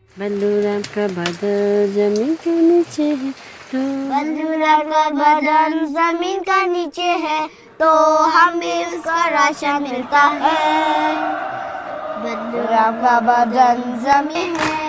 बल्लूराम का बादल जमीन के नीचे है तो बल्लूराम का बदन जमीन का नीचे है तो हमें उसका राशन मिलता है बल्लूराम का बदन जमीन है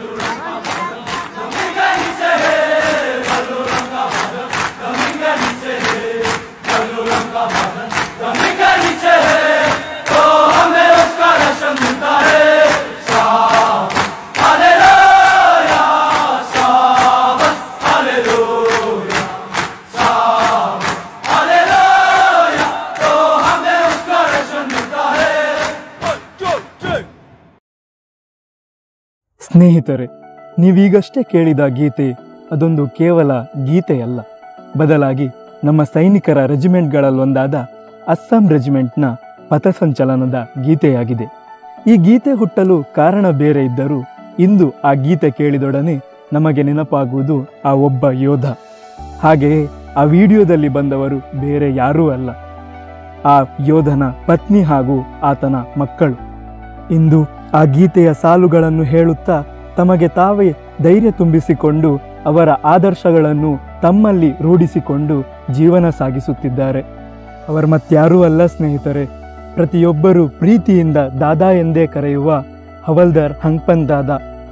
ಸ್ನೇಹಿತರೆ ನೀವೀಗಷ್ಟೇ ಕೇಳಿದ ಗೀತೆ ಅದೊಂದು ಕೇವಲ ಗೀತೆಯಲ್ಲ ಬದಲಾಗಿ ನಮ್ಮ ಸೈನಿಕರ ರೆಜಿಮೆಂಟ್ಗಳಲ್ಲೊಂದಾದ ಅಸ್ಸಾಂ ರೆಜಿಮೆಂಟ್ನ ಪಥಸಂಚಲನದ ಗೀತೆಯಾಗಿದೆ ಈ ಗೀತೆ ಹುಟ್ಟಲು ಕಾರಣ ಬೇರೆ ಇದ್ದರೂ ಇಂದು ಆ ಗೀತೆ ಕೇಳಿದೊಡನೆ ನಮಗೆ ನೆನಪಾಗುವುದು ಆ ಒಬ್ಬ ಯೋಧ ಹಾಗೆಯೇ ಆ ವಿಡಿಯೋದಲ್ಲಿ ಬಂದವರು ಬೇರೆ ಯಾರೂ ಅಲ್ಲ ಆ ಯೋಧನ ಪತ್ನಿ ಹಾಗೂ ಆತನ ಮಕ್ಕಳು ಇಂದು ಆ ಗೀತೆಯ ಸಾಲುಗಳನ್ನು ಹೇಳುತ್ತಾ ತಮಗೆ ತಾವೇ ಧೈರ್ಯ ತುಂಬಿಸಿಕೊಂಡು ಅವರ ಆದರ್ಶಗಳನ್ನು ತಮ್ಮಲ್ಲಿ ರೂಢಿಸಿಕೊಂಡು ಜೀವನ ಸಾಗಿಸುತ್ತಿದ್ದಾರೆ ಅವರು ಮತ್ಯಾರೂ ಅಲ್ಲ ಸ್ನೇಹಿತರೆ ಪ್ರತಿಯೊಬ್ಬರೂ ಪ್ರೀತಿಯಿಂದ ದಾದಾ ಎಂದೇ ಕರೆಯುವ ಹವಲ್ದಾರ್ ಹಂಗ್ಪನ್ ದಾದಾ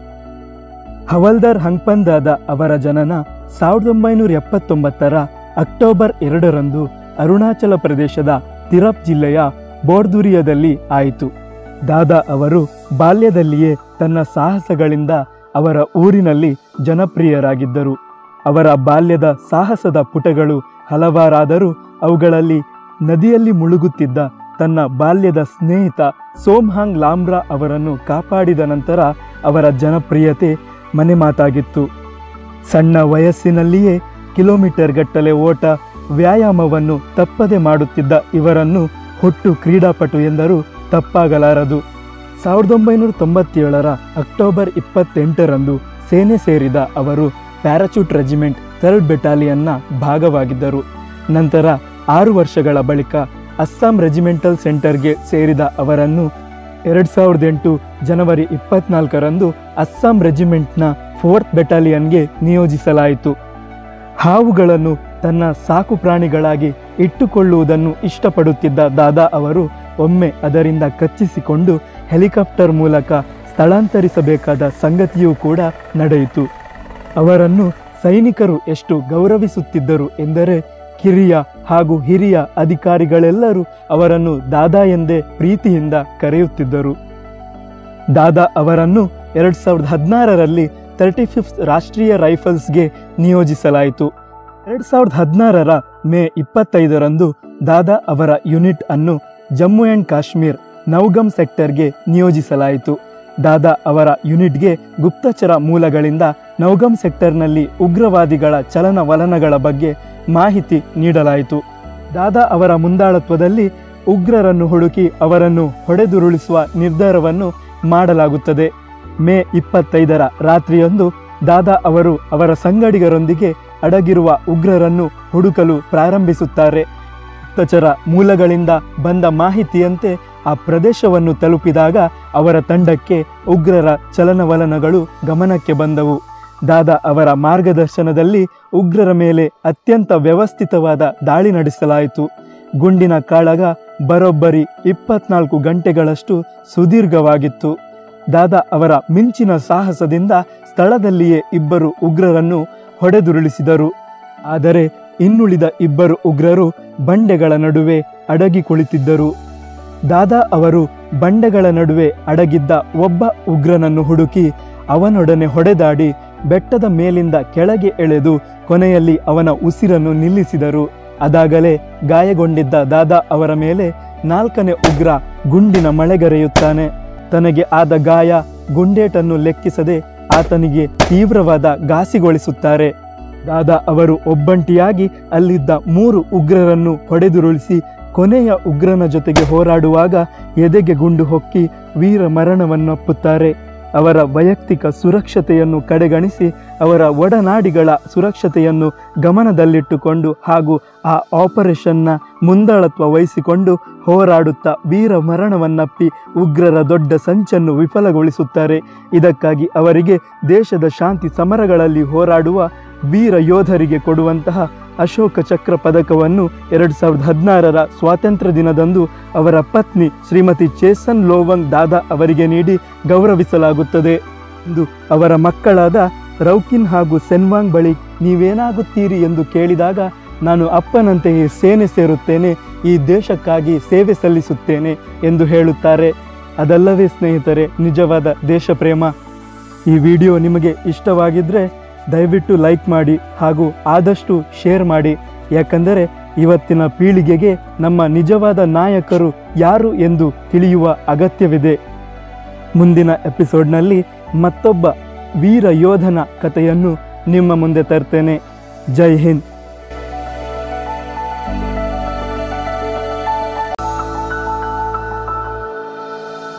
ಹವಲ್ದಾರ್ ಹಂಗ್ಪನ್ ದಾದಾ ಅವರ ಜನನ ಸಾವಿರದ ಒಂಬೈನೂರ ಎಪ್ಪತ್ತೊಂಬತ್ತರ ಅಕ್ಟೋಬರ್ ಎರಡರಂದು ಅರುಣಾಚಲ ಪ್ರದೇಶದ ತಿರಪ್ ಜಿಲ್ಲೆಯ ಬೋರ್ದುರಿಯದಲ್ಲಿ ಆಯಿತು ದಾದಾ ಅವರು ಬಾಲ್ಯದಲ್ಲಿಯೇ ತನ್ನ ಸಾಹಸಗಳಿಂದ ಅವರ ಊರಿನಲ್ಲಿ ಜನಪ್ರಿಯರಾಗಿದ್ದರು ಅವರ ಬಾಲ್ಯದ ಸಾಹಸದ ಪುಟಗಳು ಹಲವಾರಾದರೂ ಅವುಗಳಲ್ಲಿ ನದಿಯಲ್ಲಿ ಮುಳುಗುತ್ತಿದ್ದ ತನ್ನ ಬಾಲ್ಯದ ಸ್ನೇಹಿತ ಸೋಮ್ಹಾಂಗ್ ಲಾಮ್ರಾ ಅವರನ್ನು ಕಾಪಾಡಿದ ನಂತರ ಅವರ ಜನಪ್ರಿಯತೆ ಮನೆ ಮಾತಾಗಿತ್ತು ಸಣ್ಣ ವಯಸ್ಸಿನಲ್ಲಿಯೇ ಕಿಲೋಮೀಟರ್ ಗಟ್ಟಲೆ ಓಟ ವ್ಯಾಯಾಮವನ್ನು ತಪ್ಪದೆ ಮಾಡುತ್ತಿದ್ದ ಇವರನ್ನು ಹುಟ್ಟು ಕ್ರೀಡಾಪಟು ಎಂದರೂ ತಪ್ಪಾಗಲಾರದು ಸಾವಿರದ ಒಂಬೈನೂರ ತೊಂಬತ್ತೇಳರ ಅಕ್ಟೋಬರ್ ಇಪ್ಪತ್ತೆಂಟರಂದು ಸೇನೆ ಸೇರಿದ ಅವರು ಪ್ಯಾರಾಚೂಟ್ ರೆಜಿಮೆಂಟ್ ಥರ್ಡ್ ಬೆಟಾಲಿಯನ್ನ ಭಾಗವಾಗಿದ್ದರು ನಂತರ ಆರು ವರ್ಷಗಳ ಬಳಿಕ ಅಸ್ಸಾಂ ರೆಜಿಮೆಂಟಲ್ ಸೆಂಟರ್ಗೆ ಸೇರಿದ ಅವರನ್ನು ಎರಡು ಸಾವಿರದ ಎಂಟು ಜನವರಿ ಇಪ್ಪತ್ನಾಲ್ಕರಂದು ಅಸ್ಸಾಂ ರೆಜಿಮೆಂಟ್ನ ಫೋರ್ತ್ ಬೆಟಾಲಿಯನ್ಗೆ ನಿಯೋಜಿಸಲಾಯಿತು ಹಾವುಗಳನ್ನು ತನ್ನ ಸಾಕು ಪ್ರಾಣಿಗಳಾಗಿ ಇಟ್ಟುಕೊಳ್ಳುವುದನ್ನು ಇಷ್ಟಪಡುತ್ತಿದ್ದ ದಾದಾ ಅವರು ಒಮ್ಮೆ ಅದರಿಂದ ಕಚ್ಚಿಸಿಕೊಂಡು ಹೆಲಿಕಾಪ್ಟರ್ ಮೂಲಕ ಸ್ಥಳಾಂತರಿಸಬೇಕಾದ ಸಂಗತಿಯೂ ಕೂಡ ನಡೆಯಿತು ಅವರನ್ನು ಸೈನಿಕರು ಎಷ್ಟು ಗೌರವಿಸುತ್ತಿದ್ದರು ಎಂದರೆ ಕಿರಿಯ ಹಾಗೂ ಹಿರಿಯ ಅಧಿಕಾರಿಗಳೆಲ್ಲರೂ ಅವರನ್ನು ದಾದಾ ಎಂದೇ ಪ್ರೀತಿಯಿಂದ ಕರೆಯುತ್ತಿದ್ದರು ದಾದಾ ಅವರನ್ನು ಎರಡ್ ಸಾವಿರದ ಹದಿನಾರರಲ್ಲಿ ತರ್ಟಿ ಫಿಫ್ತ್ ರಾಷ್ಟ್ರೀಯ ರೈಫಲ್ಸ್ಗೆ ನಿಯೋಜಿಸಲಾಯಿತು ಎರಡ್ ಸಾವಿರದ ಹದಿನಾರರ ಮೇ ಇಪ್ಪತ್ತೈದರಂದು ದಾದಾ ಅವರ ಯೂನಿಟ್ ಅನ್ನು ಜಮ್ಮು ಆ್ಯಂಡ್ ಕಾಶ್ಮೀರ್ ನೌಗಮ್ ಸೆಕ್ಟರ್ಗೆ ನಿಯೋಜಿಸಲಾಯಿತು ದಾದಾ ಅವರ ಯೂನಿಟ್ಗೆ ಗುಪ್ತಚರ ಮೂಲಗಳಿಂದ ನೌಗಮ್ ಸೆಕ್ಟರ್ನಲ್ಲಿ ಉಗ್ರವಾದಿಗಳ ಚಲನವಲನಗಳ ಬಗ್ಗೆ ಮಾಹಿತಿ ನೀಡಲಾಯಿತು ದಾದಾ ಅವರ ಮುಂದಾಳತ್ವದಲ್ಲಿ ಉಗ್ರರನ್ನು ಹುಡುಕಿ ಅವರನ್ನು ಹೊಡೆದುರುಳಿಸುವ ನಿರ್ಧಾರವನ್ನು ಮಾಡಲಾಗುತ್ತದೆ ಮೇ ಇಪ್ಪತ್ತೈದರ ರಾತ್ರಿಯೊಂದು ದಾದಾ ಅವರು ಅವರ ಸಂಗಡಿಗರೊಂದಿಗೆ ಅಡಗಿರುವ ಉಗ್ರರನ್ನು ಹುಡುಕಲು ಪ್ರಾರಂಭಿಸುತ್ತಾರೆ ಗುಪ್ತಚರ ಮೂಲಗಳಿಂದ ಬಂದ ಮಾಹಿತಿಯಂತೆ ಆ ಪ್ರದೇಶವನ್ನು ತಲುಪಿದಾಗ ಅವರ ತಂಡಕ್ಕೆ ಉಗ್ರರ ಚಲನವಲನಗಳು ಗಮನಕ್ಕೆ ಬಂದವು ದಾದಾ ಅವರ ಮಾರ್ಗದರ್ಶನದಲ್ಲಿ ಉಗ್ರರ ಮೇಲೆ ಅತ್ಯಂತ ವ್ಯವಸ್ಥಿತವಾದ ದಾಳಿ ನಡೆಸಲಾಯಿತು ಗುಂಡಿನ ಕಾಳಗ ಬರೋಬ್ಬರಿ ಇಪ್ಪತ್ನಾಲ್ಕು ಗಂಟೆಗಳಷ್ಟು ಸುದೀರ್ಘವಾಗಿತ್ತು ದಾದಾ ಅವರ ಮಿಂಚಿನ ಸಾಹಸದಿಂದ ಸ್ಥಳದಲ್ಲಿಯೇ ಇಬ್ಬರು ಉಗ್ರರನ್ನು ಹೊಡೆದುರುಳಿಸಿದರು ಆದರೆ ಇನ್ನುಳಿದ ಇಬ್ಬರು ಉಗ್ರರು ಬಂಡೆಗಳ ನಡುವೆ ಅಡಗಿ ಕುಳಿತಿದ್ದರು ದಾದಾ ಅವರು ಬಂಡೆಗಳ ನಡುವೆ ಅಡಗಿದ್ದ ಒಬ್ಬ ಉಗ್ರನನ್ನು ಹುಡುಕಿ ಅವನೊಡನೆ ಹೊಡೆದಾಡಿ ಬೆಟ್ಟದ ಮೇಲಿಂದ ಕೆಳಗೆ ಎಳೆದು ಕೊನೆಯಲ್ಲಿ ಅವನ ಉಸಿರನ್ನು ನಿಲ್ಲಿಸಿದರು ಅದಾಗಲೇ ಗಾಯಗೊಂಡಿದ್ದ ದಾದಾ ಅವರ ಮೇಲೆ ನಾಲ್ಕನೇ ಉಗ್ರ ಗುಂಡಿನ ಮಳೆಗರೆಯುತ್ತಾನೆ ತನಗೆ ಆದ ಗಾಯ ಗುಂಡೇಟನ್ನು ಲೆಕ್ಕಿಸದೆ ಆತನಿಗೆ ತೀವ್ರವಾದ ಘಾಸಿಗೊಳಿಸುತ್ತಾರೆ ದಾದಾ ಅವರು ಒಬ್ಬಂಟಿಯಾಗಿ ಅಲ್ಲಿದ್ದ ಮೂರು ಉಗ್ರರನ್ನು ಹೊಡೆದುರುಳಿಸಿ ಕೊನೆಯ ಉಗ್ರನ ಜೊತೆಗೆ ಹೋರಾಡುವಾಗ ಎದೆಗೆ ಗುಂಡು ಹೊಕ್ಕಿ ವೀರ ಮರಣವನ್ನಪ್ಪುತ್ತಾರೆ ಅವರ ವೈಯಕ್ತಿಕ ಸುರಕ್ಷತೆಯನ್ನು ಕಡೆಗಣಿಸಿ ಅವರ ಒಡನಾಡಿಗಳ ಸುರಕ್ಷತೆಯನ್ನು ಗಮನದಲ್ಲಿಟ್ಟುಕೊಂಡು ಹಾಗೂ ಆ ಆಪರೇಷನ್ನ ಮುಂದಾಳತ್ವ ವಹಿಸಿಕೊಂಡು ಹೋರಾಡುತ್ತಾ ವೀರ ಮರಣವನ್ನಪ್ಪಿ ಉಗ್ರರ ದೊಡ್ಡ ಸಂಚನ್ನು ವಿಫಲಗೊಳಿಸುತ್ತಾರೆ ಇದಕ್ಕಾಗಿ ಅವರಿಗೆ ದೇಶದ ಶಾಂತಿ ಸಮರಗಳಲ್ಲಿ ಹೋರಾಡುವ ವೀರ ಯೋಧರಿಗೆ ಕೊಡುವಂತಹ ಅಶೋಕ ಚಕ್ರ ಪದಕವನ್ನು ಎರಡು ಸಾವಿರದ ಹದಿನಾರರ ಸ್ವಾತಂತ್ರ್ಯ ದಿನದಂದು ಅವರ ಪತ್ನಿ ಶ್ರೀಮತಿ ಚೇಸನ್ ಲೋವಂಗ್ ದಾದಾ ಅವರಿಗೆ ನೀಡಿ ಗೌರವಿಸಲಾಗುತ್ತದೆ ಎಂದು ಅವರ ಮಕ್ಕಳಾದ ರೌಕಿನ್ ಹಾಗೂ ಸೆನ್ವಾಂಗ್ ಬಳಿ ನೀವೇನಾಗುತ್ತೀರಿ ಎಂದು ಕೇಳಿದಾಗ ನಾನು ಅಪ್ಪನಂತೆಯೇ ಸೇನೆ ಸೇರುತ್ತೇನೆ ಈ ದೇಶಕ್ಕಾಗಿ ಸೇವೆ ಸಲ್ಲಿಸುತ್ತೇನೆ ಎಂದು ಹೇಳುತ್ತಾರೆ ಅದಲ್ಲವೇ ಸ್ನೇಹಿತರೆ ನಿಜವಾದ ದೇಶ ಪ್ರೇಮ ಈ ವಿಡಿಯೋ ನಿಮಗೆ ಇಷ್ಟವಾಗಿದ್ದರೆ ದಯವಿಟ್ಟು ಲೈಕ್ ಮಾಡಿ ಹಾಗೂ ಆದಷ್ಟು ಶೇರ್ ಮಾಡಿ ಯಾಕಂದರೆ ಇವತ್ತಿನ ಪೀಳಿಗೆಗೆ ನಮ್ಮ ನಿಜವಾದ ನಾಯಕರು ಯಾರು ಎಂದು ತಿಳಿಯುವ ಅಗತ್ಯವಿದೆ ಮುಂದಿನ ಎಪಿಸೋಡ್ನಲ್ಲಿ ಮತ್ತೊಬ್ಬ ವೀರ ಯೋಧನ ಕಥೆಯನ್ನು ನಿಮ್ಮ ಮುಂದೆ ತರ್ತೇನೆ ಜೈ ಹಿಂದ್